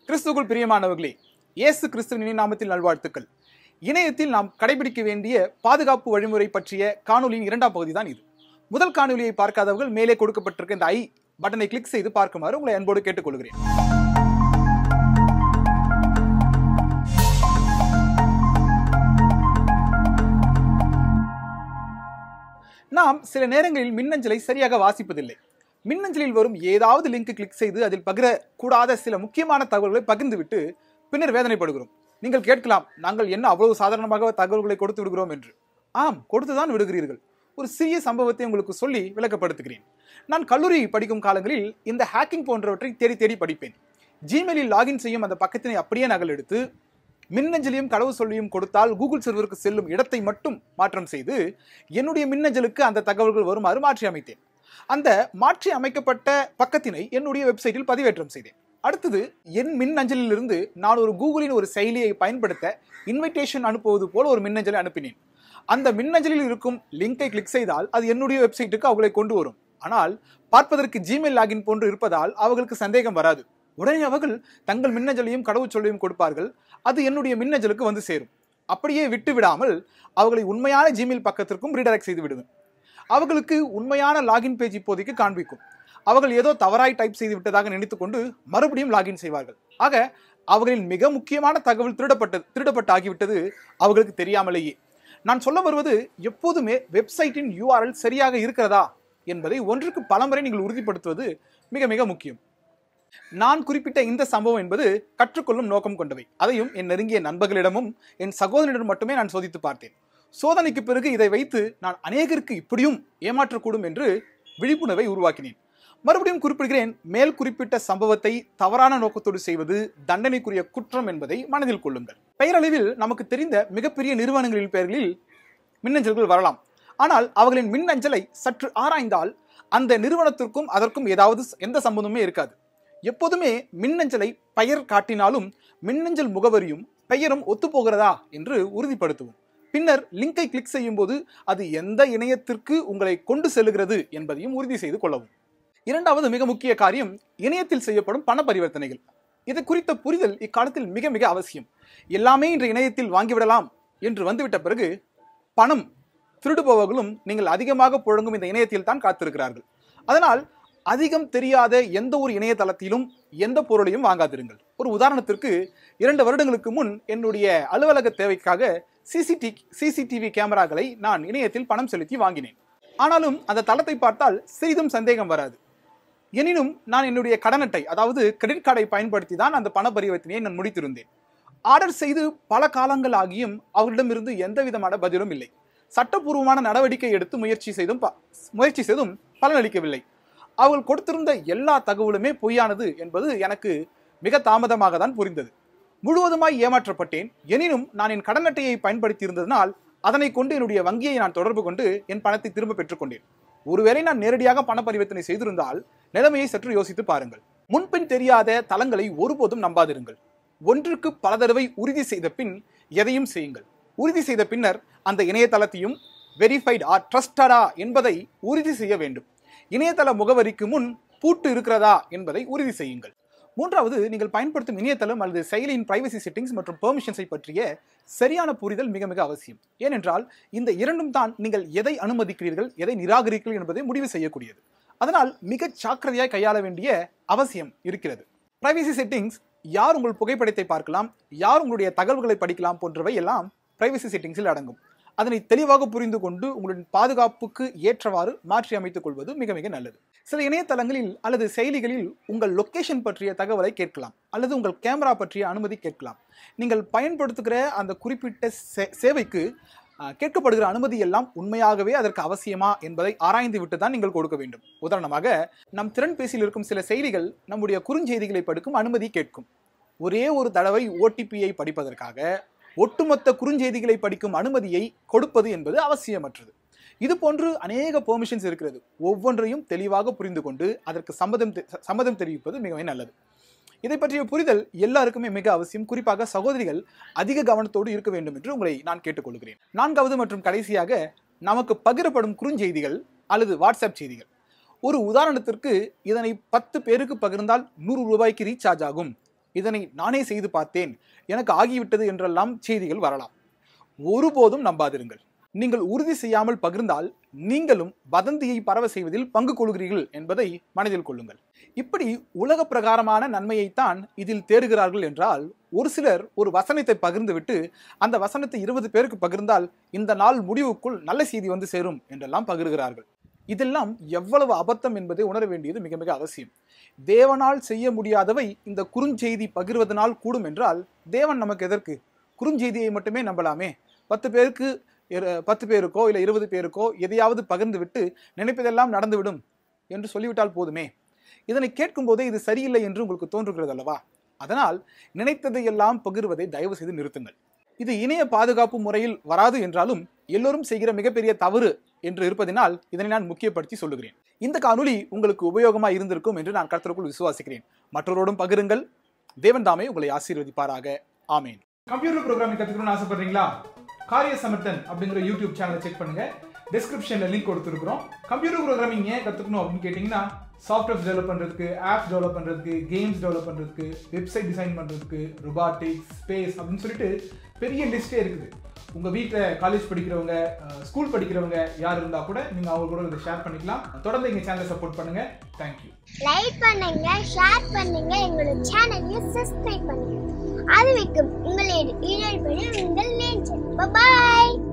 கிறிஸ்துக்குள் பிரியமானவர்களே இயேசு கிறிஸ்துவின் நாமத்தில் நல்வாழ்த்துக்கள் இணையத்தில் நாம் கடைபிடிக்க வேண்டிய பாதுகாப்பு வழிமுறை பற்றிய காணொலியின் இரண்டாம் பகுதி தான் இது முதல் காணொலியை பார்க்காதவர்கள் மேலே கொடுக்கப்பட்டிருக்க இந்த ஐ பட்டனை கிளிக் செய்து பார்க்குமாறு உங்களை அன்போடு கேட்டுக்கொள்கிறேன் நாம் சில நேரங்களில் மின்னஞ்சலை சரியாக வாசிப்பதில்லை மின்னஞ்சலில் வரும் ஏதாவது லிங்க் கிளிக் செய்து அதில் பகிர கூடாத சில முக்கியமான தகவல்களை பகிர்ந்துவிட்டு பின்னர் வேதனைப்படுகிறோம் நீங்கள் கேட்கலாம் நாங்கள் என்ன அவ்வளவு சாதாரணமாக தகவல்களை கொடுத்து விடுகிறோம் என்று ஆம் கொடுத்துதான் விடுகிறீர்கள் ஒரு சிறிய சம்பவத்தை உங்களுக்கு சொல்லி விளக்கப்படுத்துகிறேன் நான் கல்லூரி படிக்கும் காலங்களில் இந்த ஹேக்கிங் போன்றவற்றை தேடி தேடி படிப்பேன் ஜிமெயிலில் லாகின் செய்யும் அந்த பக்கத்தினை அப்படியே நகல் எடுத்து மின்னஞ்சலையும் கடவு சொல்லியும் கொடுத்தால் கூகுள் சர்வருக்கு செல்லும் இடத்தை மட்டும் மாற்றம் செய்து என்னுடைய மின்னஞ்சலுக்கு அந்த தகவல்கள் வருமாறு மாற்றி அமைத்தேன் அந்த மாற்றி அமைக்கப்பட்ட பக்கத்தினை என்னுடைய வெப்சைட்டில் பதிவேற்றம் செய்தேன் அடுத்தது என் மின்னஞ்சலிலிருந்து நான் ஒரு கூகுளின் ஒரு செயலியை பயன்படுத்த இன்விடேஷன் அனுப்புவது போல ஒரு மின்னஞ்சலை அனுப்பினேன் அந்த மின்னஞ்சலில் இருக்கும் லிங்கை கிளிக் செய்தால் அது என்னுடைய வெப்சைட்டுக்கு அவர்களை கொண்டு வரும் ஆனால் பார்ப்பதற்கு ஜிமெயில் லாகின் போன்று இருப்பதால் அவர்களுக்கு சந்தேகம் வராது உடனே அவர்கள் தங்கள் மின்னஞ்சலையும் கடவுச்சொல்லையும் கொடுப்பார்கள் அது என்னுடைய மின்னஞ்சலுக்கு வந்து சேரும் அப்படியே விட்டு விடாமல் அவர்களை உண்மையான ஜிமெயில் பக்கத்திற்கும் ரீடைரக்ட் செய்து விடுவேன் அவர்களுக்கு உண்மையான லாகின் பேஜ் இப்போதைக்கு காண்பிக்கும் அவர்கள் ஏதோ தவறாய் டைப் செய்து விட்டதாக நினைத்துக்கொண்டு மறுபடியும் லாகின் செய்வார்கள் ஆக அவர்களின் மிக முக்கியமான தகவல் திருடப்பட்டது திருடப்பட்டு ஆகிவிட்டது அவர்களுக்கு தெரியாமலேயே நான் சொல்ல வருவது எப்போதுமே வெப்சைட்டின் யூஆர்எல் சரியாக இருக்கிறதா என்பதை ஒன்றுக்கு பலமுறை நீங்கள் உறுதிப்படுத்துவது மிக மிக முக்கியம் நான் குறிப்பிட்ட இந்த சம்பவம் என்பது கற்றுக்கொள்ளும் நோக்கம் கொண்டவை அதையும் என் நெருங்கிய நண்பர்களிடமும் என் சகோதரனிடம் மட்டுமே நான் சோதித்து பார்த்தேன் சோதனைக்கு பிறகு இதை வைத்து நான் அநேகருக்கு இப்படியும் ஏமாற்றக்கூடும் என்று விழிப்புணர்வை உருவாக்கினேன் மறுபடியும் குறிப்பிடுகிறேன் மேல் குறிப்பிட்ட சம்பவத்தை தவறான நோக்கத்தோடு செய்வது தண்டனைக்குரிய குற்றம் என்பதை மனதில் கொள்ளுங்கள் பெயரளவில் நமக்கு தெரிந்த மிகப்பெரிய நிறுவனங்களின் பெயர்களில் மின்னஞ்சல்கள் வரலாம் ஆனால் அவர்களின் மின்னஞ்சலை சற்று ஆராய்ந்தால் அந்த நிறுவனத்திற்கும் அதற்கும் ஏதாவது எந்த சம்பந்தமே இருக்காது எப்போதுமே மின்னஞ்சலை பெயர் காட்டினாலும் மின்னஞ்சல் முகவரியும் பெயரும் ஒத்துப்போகிறதா என்று உறுதிப்படுத்துவோம் பின்னர் லிங்கை கிளிக் செய்யும் போது அது எந்த இணையத்திற்கு உங்களை கொண்டு செல்லுகிறது என்பதையும் உறுதி செய்து கொள்ளவும் இரண்டாவது மிக முக்கிய காரியம் இணையத்தில் செய்யப்படும் பண பரிவர்த்தனைகள் இது குறித்த புரிதல் இக்காலத்தில் மிக மிக அவசியம் எல்லாமே இன்று இணையத்தில் வாங்கிவிடலாம் என்று வந்துவிட்ட பிறகு பணம் திருடுபவர்களும் நீங்கள் அதிகமாக புழங்கும் இந்த இணையத்தில் தான் காத்திருக்கிறார்கள் அதனால் அதிகம் தெரியாத எந்த ஒரு இணையதளத்திலும் எந்த பொருளையும் வாங்காதிருங்கள் ஒரு உதாரணத்திற்கு இரண்டு வருடங்களுக்கு முன் என்னுடைய அலுவலக தேவைக்காக சிசிடி சிசிடிவி கேமராக்களை நான் இணையத்தில் பணம் செலுத்தி வாங்கினேன் ஆனாலும் அந்த தளத்தை பார்த்தால் சிறிதும் சந்தேகம் வராது எனினும் நான் என்னுடைய கடன் அட்டை அதாவது கிரெடிட் கார்டை பயன்படுத்தி தான் அந்த பண பரிவர்த்தனையை நான் முடித்திருந்தேன் ஆர்டர் செய்து பல காலங்கள் ஆகியும் அவர்களிடமிருந்து எந்த விதமான பதிலும் இல்லை சட்டப்பூர்வமான நடவடிக்கை எடுத்து முயற்சி செய்தும் ப- முயற்சி செய்தும் பலனளிக்கவில்லை அவர்கள் கொடுத்திருந்த எல்லா தகவலுமே பொய்யானது என்பது எனக்கு மிக தாமதமாக தான் புரிந்தது முழுவதுமாய் ஏமாற்றப்பட்டேன் எனினும் நான் என் கடன் அட்டையை பயன்படுத்தி இருந்ததனால் அதனை கொண்டு என்னுடைய வங்கியை நான் தொடர்பு கொண்டு என் பணத்தை திரும்ப பெற்றுக்கொண்டேன் ஒருவேளை நான் நேரடியாக பண பரிவர்த்தனை செய்திருந்தால் நிலைமையை சற்று யோசித்து பாருங்கள் முன்பின் தெரியாத தளங்களை ஒருபோதும் நம்பாதிருங்கள் ஒன்றுக்கு பல தடவை உறுதி செய்த பின் எதையும் செய்யுங்கள் உறுதி செய்த பின்னர் அந்த இணையதளத்தையும் வெரிஃபைட் ஆர் ட்ரஸ்டடா என்பதை உறுதி செய்ய வேண்டும் இணையதள முகவரிக்கு முன் பூட்டு இருக்கிறதா என்பதை உறுதி செய்யுங்கள் மூன்றாவது நீங்கள் பயன்படுத்தும் இணையதளம் அல்லது செயலியின் பிரைவசி செட்டிங்ஸ் மற்றும் பெர்மிஷன்ஸை பற்றிய சரியான புரிதல் மிக மிக அவசியம் ஏனென்றால் இந்த இரண்டும் தான் நீங்கள் எதை அனுமதிக்கிறீர்கள் எதை நிராகரிக்கிறீர்கள் என்பதை முடிவு செய்யக்கூடியது அதனால் மிக ஜாக்கிரதையாய் கையாள வேண்டிய அவசியம் இருக்கிறது பிரைவசி செட்டிங்ஸ் யார் உங்கள் புகைப்படத்தை பார்க்கலாம் யார் உங்களுடைய தகவல்களை படிக்கலாம் போன்றவை எல்லாம் பிரைவசி செட்டிங்ஸில் அடங்கும் அதனை தெளிவாக புரிந்து கொண்டு உங்களின் பாதுகாப்புக்கு ஏற்றவாறு மாற்றி அமைத்துக் கொள்வது மிக மிக நல்லது சில இணையதளங்களில் அல்லது செயலிகளில் உங்கள் லொகேஷன் பற்றிய தகவலை கேட்கலாம் அல்லது உங்கள் கேமரா பற்றிய அனுமதி கேட்கலாம் நீங்கள் பயன்படுத்துகிற அந்த குறிப்பிட்ட சே- சேவைக்கு அஹ், கேட்கப்படுகிற அனுமதி எல்லாம் உண்மையாகவே அதற்கு அவசியமா என்பதை ஆராய்ந்து விட்டு தான் நீங்கள் கொடுக்க வேண்டும் உதாரணமாக நம் திறன்பேசியில் இருக்கும் சில செயலிகள் நம்முடைய குறுஞ்செய்திகளை படிக்கும் அனுமதி கேட்கும் ஒரே ஒரு தடவை ஓடிபியை படிப்பதற்காக ஒட்டுமொத்த குறுஞ்செய்திகளை படிக்கும் அனுமதியை கொடுப்பது என்பது அவசியமற்றது இது போன்று அநேக பெர்மிஷன்ஸ் இருக்கிறது ஒவ்வொன்றையும் தெளிவாக புரிந்து கொண்டு அதற்கு சம்மதம் தெ- சம்மதம் தெரிவிப்பது மிகவே நல்லது இதை பற்றிய புரிதல் எல்லாருக்குமே மிக அவசியம் குறிப்பாக சகோதரிகள் அதிக கவனத்தோடு இருக்க வேண்டும் என்று உங்களை நான் கேட்டுக்கொள்கிறேன் நான்காவது மற்றும் கடைசியாக நமக்கு பகிரப்படும் குறுஞ்செய்திகள் அல்லது வாட்ஸ்அப் செய்திகள் ஒரு உதாரணத்திற்கு இதனை பத்து பேருக்கு பகிர்ந்தால் நூறு ரூபாய்க்கு ரீசார்ஜ் ஆகும் இதனை நானே செய்து பார்த்தேன் எனக்கு ஆகிவிட்டது என்றெல்லாம் செய்திகள் வரலாம் ஒருபோதும் நம்பாதிருங்கள் நீங்கள் உறுதி செய்யாமல் பகிர்ந்தால் நீங்களும் வதந்தியை பரவ செய்வதில் பங்கு கொள்கிறீர்கள் என்பதை மனதில் கொள்ளுங்கள் இப்படி உலக பிரகாரமான நன்மையைத்தான் இதில் தேடுகிறார்கள் என்றால் ஒரு சிலர் ஒரு வசனத்தை பகிர்ந்துவிட்டு அந்த வசனத்தை இருபது பேருக்கு பகிர்ந்தால் இந்த நாள் முடிவுக்குள் நல்ல செய்தி வந்து சேரும் என்றெல்லாம் பகிர்கிறார்கள் இதெல்லாம் எவ்வளவு அபத்தம் என்பதை உணர வேண்டியது மிக மிக அவசியம் தேவனால் செய்ய முடியாதவை இந்த குறுஞ்செய்தி பகிர்வதனால் கூடும் என்றால் தேவன் நமக்கு எதற்கு குறுஞ்செய்தியை மட்டுமே நம்பலாமே பத்து பேருக்கு இரு- பத்து பேருக்கோ இல்லை இருபது பேருக்கோ எதையாவது பகிர்ந்து விட்டு நினைப்பதெல்லாம் நடந்துவிடும் என்று சொல்லிவிட்டால் போதுமே இதனை கேட்கும் போதே இது சரியில்லை என்று உங்களுக்கு தோன்றுகிறது அல்லவா அதனால் நினைத்ததையெல்லாம் பகிர்வதை தயவு செய்து நிறுத்துங்கள் இது இணைய பாதுகாப்பு முறையில் வராது என்றாலும் எல்லோரும் செய்கிற மிகப்பெரிய தவறு என்று இருப்பதினால் இதனை நான் முக்கியப்படுத்தி சொல்லுகிறேன் இந்த காணொளி உங்களுக்கு உபயோகமா இருந்திருக்கும் என்று நான் கர்த்தருக்குள் விசுவாசிக்கிறேன் மற்றவரோடும் பகிருங்கள் தேவன் தாமே உங்களை ஆசீர்வதிப்பாராக ஆமேன் கம்ப்யூட்டர் ப்ரோக்ராமிங் கத்துக்கணும்னு ஆசைப்படுறீங்களா காரிய சமர்த்தன் அப்படிங்கிற யூடியூப் சேனலை செக் பண்ணுங்க டிஸ்கிரிப்ஷன்ல லிங்க் கொடுத்துருக்கோம் கம்ப்யூட்டர் ப்ரோக்ராமிங் ஏன் கத்துக்கணும் அப்படின்னு கேட்டிங்கன்னா சாஃப்ட்வேர் டெவலப் பண்றதுக்கு ஆப்ஸ் டெவலப் பண்றதுக்கு கேம்ஸ் டெவலப் பண்றதுக்கு வெப்சைட் டிசைன் பண்றதுக்கு ரொபாட்டிக்ஸ் ஸ்பேஸ் அப்படின்னு சொல்லிட்டு பெரிய லிஸ்டே இருக்குது உங்க வீட்டில் காலேஜ் படிக்கிறவங்க ஸ்கூல் படிக்கிறவங்க யார் இருந்தா கூட நீங்க அவங்க கூட இதை ஷேர் பண்ணிக்கலாம் தொடர்ந்து எங்க சேனலை சப்போர்ட் பண்ணுங்க தேங்க்யூ லைக் பண்ணுங்க ஷேர் பண்ணுங்க எங்களோட சேனலையும் சப்ஸ்கிரைப் பண்ணுங்க அது வைக்கும் உங்களிடம் இணைப்பது உங்கள் நேச்சர் பாய்